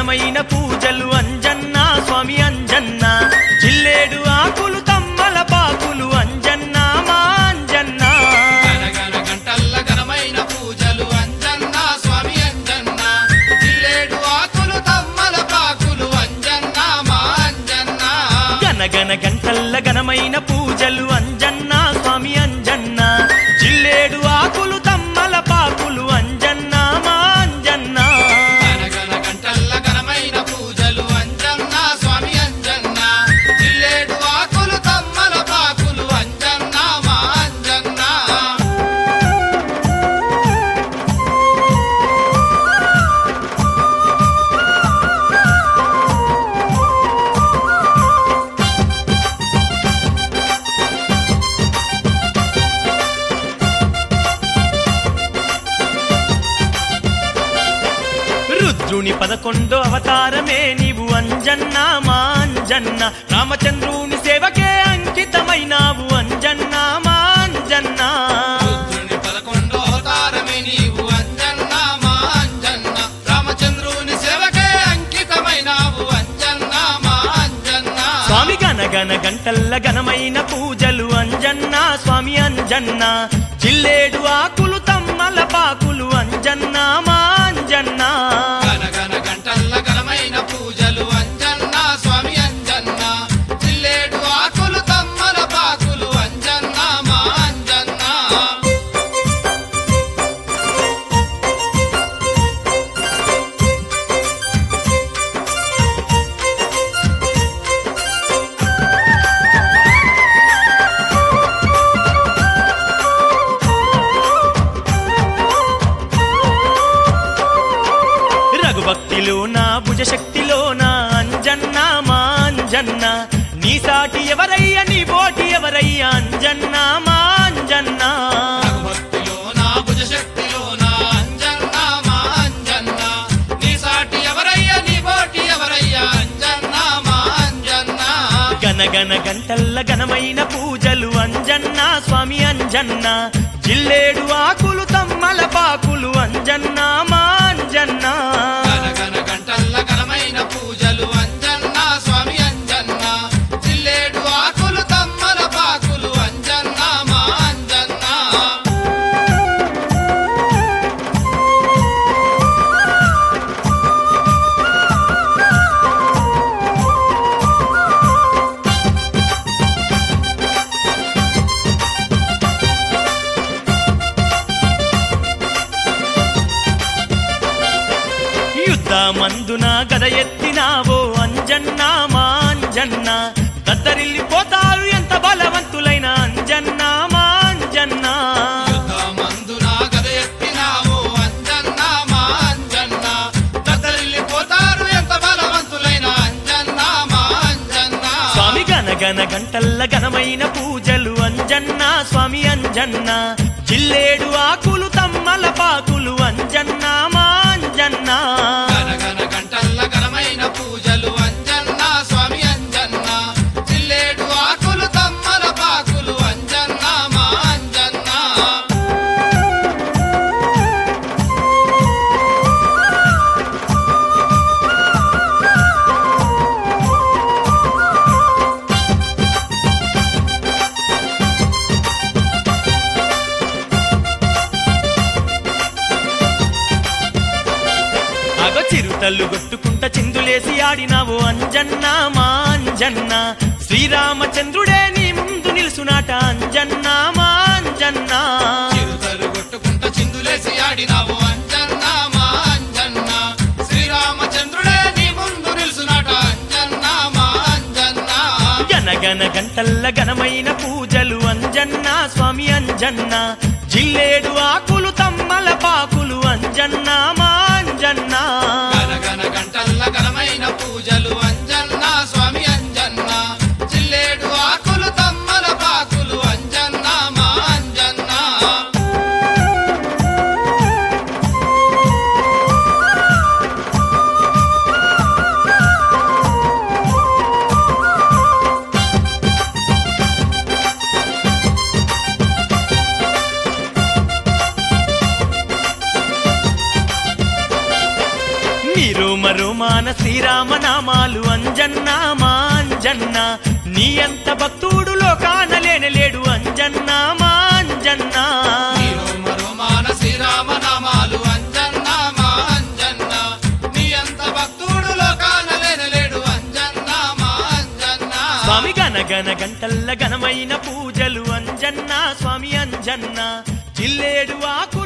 ఘనమైన పూజలు అంజన్న స్వామి అంజన్న జిల్లేడు ఆకులు తమ్మల పాకులు అంజన్న మా అంజన్న గనగన గంటల్ల ఘనమైన పూజలు అంజన్న స్వామి అంజన్న జిల్లేడు ఆకులు తమ్మల పాకులు అంజన్న మా అంజన్న గనగన గంటల్ల ఘనమైన పూజలు అంజన్న స్వామి అంజన్న జిల్లేడు ఆకులు తమ్మల పాకులు అంజన్న మా అంజన్న గనగన గంటల్ల ఘనమైన పూజలు అంజన్న స్వామి అంజన్న జిల్లేడు ఆకులు తమ్మల పాకులు అంజన్న మా అంజన్న రుద్రుని పదకొండో అవతారమే నీవు అంజన్న మా అంజన్న రామచంద్రుని సేవకే అంకితమైనావు అంజన్న మా అంజన్న రుద్రుని పదకొండో అవతారమే నీవు అంజన్న మా అంజన్న రామచంద్రుని సేవకే అంకితమైనావు అంజన్న మా అంజన్న స్వామి గనగన గంటల్ల ఘనమైన పూజలు అంజన్న స్వామి అంజన్న జిల్లేడు ఆకులు తమ్మల పాకులు అంజన్న మా అంజన్న గనగన గంటల్ల ఘనమైన పూజలు అంజన్న స్వామి అంజన్న జిల్లేడు ఆకులు తమ్మల పాకులు అంజన్న మా అంజన్న రఘుభక్తిలో నా భుజశక్తిలో నా అంజన్న మా అంజన్న నీ సాటి ఎవరయ్య నీ పోటి ఎవరయ్య అంజన్న మా అంజన్న భక్తిలో నా భుజశక్తిలో నా అంజన్న మా అంజన్న నీ సాటి ఎవరయ్యా నీ పోటీ ఎవరయ్యా అంజన్న మా అంజన్న గనగన గంటల్ల ఘనమైన పూజలు అంజన్న స్వామి అంజన్న జిల్లేడు ఆకులు తమ్మల పాకులు అంజన్న మా అంజన్న గనగన గంటల్ల ఘనమైన పూజలు అంజన్న స్వామి అంజన్న జిల్లేడు ఆకులు తమ్మల పాకులు అంజన్న మా అంజన్న యుద్ధమందున గద ఎత్తినావో అంజన్న మా అంజన్న గద్దరిల్లిపోతారు ఎంత బలవంతులైన అంజన్న మా అంజన్న మందున గద ఎత్తినావు అంజన్న మా అంజన్న దద్దరిల్లిపోతారు ఎంత బలవంతులైన అంజన్న మా అంజన్న స్వామి గనగన గంటల్ల ఘనమైన పూజలు అంజన్న స్వామి అంజన్న జిల్లేడు ఆకులు తమ్మల పాకులు అంజన్న మా అంజన్న గనగన గంటల్ల ఘనమైన పూజలు అంజన్న స్వామి అంజన్న జిల్లేడు ఆకులు తమ్మల పాకులు అంజన్న మా అంజన్న అగ చిరుతల్లు కొట్టుకుంట చిందులేసి ఆడినావు అంజన్న మా అంజన్న శ్రీరామచంద్రుడే నీ ముందు నిలుసునాట అంజన్న మా అంజన్న చిరుతలు కొట్టుకుంట చిందులేసి ఆడినావు అంజన్న మా అంజన్న శ్రీరామచంద్రుడే నీ ముందు నిలుసునాట అంజన్న మా అంజన్న గనగన గంటల్ల ఘనమైన పూజలు అంజన్న స్వామి అంజన్న జిల్లేడు ఆకులు తమ్మల పాకులు అంజన్న మా అంజన్న గనగన గంటల్ల ఘనమైన పూజలు అంజన్న స్వామి అంజన్న జిల్లేడు ఆకులు తమ్మల పాకులు అంజన్న మా అంజన్న రోమ రోమాన శ్రీరామ నామాలు అంజన్న మా అంజన్న నీ అంత భక్తుడు లోకాన లేనలేడు అంజన్న మా అంజన్న నీ రోమ రోమాన శ్రీరామ నామాలు అంజన్న మా అంజన్న నీ అంత భక్తుడు లోకాన లేనలేడు అంజన్న మా అంజన్న స్వామి గన గన గంటల్ల ఘనమైన పూజలు అంజన్న స్వామి అంజన్న జిల్లేడు ఆకు